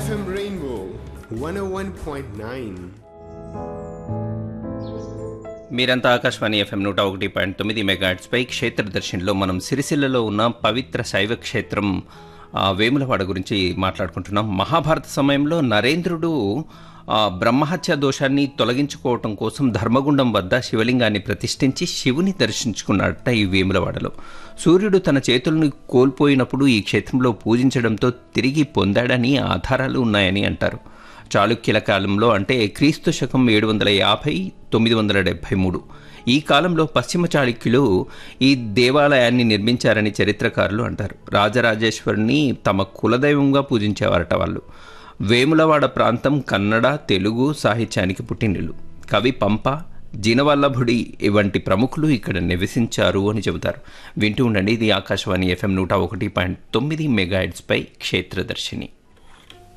FM Rainbow 101.9. మీరంతా Akashvani FM నూట ఒకటి పాయింట్ తొమ్మిది మెగాట్స్పై క్షేత్ర దర్శన్లో మనం సిరిసిల్లలో ఉన్న పవిత్ర శైవ క్షేత్రం ఆ, వేములవాడ గురించి మాట్లాడుకుంటున్నాం మహాభారత సమయంలో నరేంద్రుడు ఆ, బ్రహ్మహత్య దోషాన్ని తొలగించుకోవటం కోసం ధర్మగుండం వద్ద శివలింగాన్ని ప్రతిష్ఠించి శివుని దర్శించుకున్నట్ట ఈ వేములవాడలో సూర్యుడు తన చేతులను కోల్పోయినప్పుడు ఈ క్షేత్రంలో పూజించడంతో తిరిగి పొందాడని ఆధారాలు ఉన్నాయని అంటారు చాళుక్యుల కాలంలో అంటే క్రీస్తు శకం ఏడు వందల యాభై తొమ్మిది వందల డెబ్భై మూడు ఈ కాలంలో పశ్చిమ చాళుక్యులు ఈ దేవాలయాన్ని నిర్మించారని చరిత్రకారులు అంటారు రాజరాజేశ్వరిని తమ కులదైవంగా పూజించేవారట వాళ్ళు వేములవాడ ప్రాంతం కన్నడ తెలుగు సాహిత్యానికి పుట్టినిల్లు కవి పంప జినవల్లభుడి వంటి ప్రముఖులు ఇక్కడ నివసించారు అని చెబుతారు వింటూ ఉండండి ఇది ఆకాశవాణి ఎఫ్ఎం నూట ఒకటి పాయింట్ తొమ్మిది మెగాహెడ్స్పై క్షేత్రదర్శిని